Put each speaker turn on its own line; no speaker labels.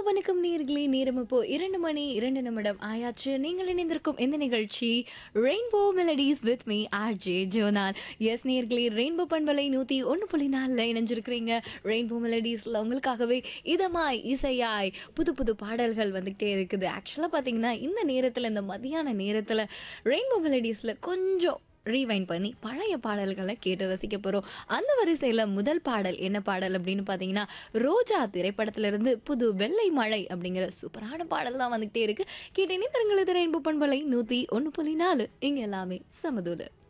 வணக்கம் நேர்களே நேரம் இப்போ இரண்டு மணி இரண்டு நிமிடம் ஆயாச்சு நீங்கள் இணைந்திருக்கும் இந்த நிகழ்ச்சி rainbow melodies with me R J ஜோனால் எஸ் நேர்களே ரெயின்போ பண்பலை நூற்றி ஒன்று புள்ளி நாலில் இணைஞ்சிருக்கிறீங்க ரெயின்போ மெலடிஸில் உங்களுக்காகவே இதமாய் இசையாய் புது புது பாடல்கள் வந்துக்கிட்டே இருக்குது ஆக்சுவலாக பார்த்தீங்கன்னா இந்த நேரத்தில் இந்த மதியான நேரத்தில் ரெயின்போ மெலடிஸில் கொஞ்சம் ரீவைண்ட் பண்ணி பழைய பாடல்களை கேட்டு ரசிக்க போகிறோம் அந்த வரிசையில் முதல் பாடல் என்ன பாடல் அப்படின்னு பார்த்தீங்கன்னா ரோஜா திரைப்படத்திலிருந்து புது வெள்ளை மழை அப்படிங்கிற சூப்பரான பாடல் தான் வந்துகிட்டே இருக்கு கேட்டேனே தரங்களது ரெயின்போ பண்பலை நூற்றி ஒன்று புள்ளி நாலு இங்கே எல்லாமே சமதூல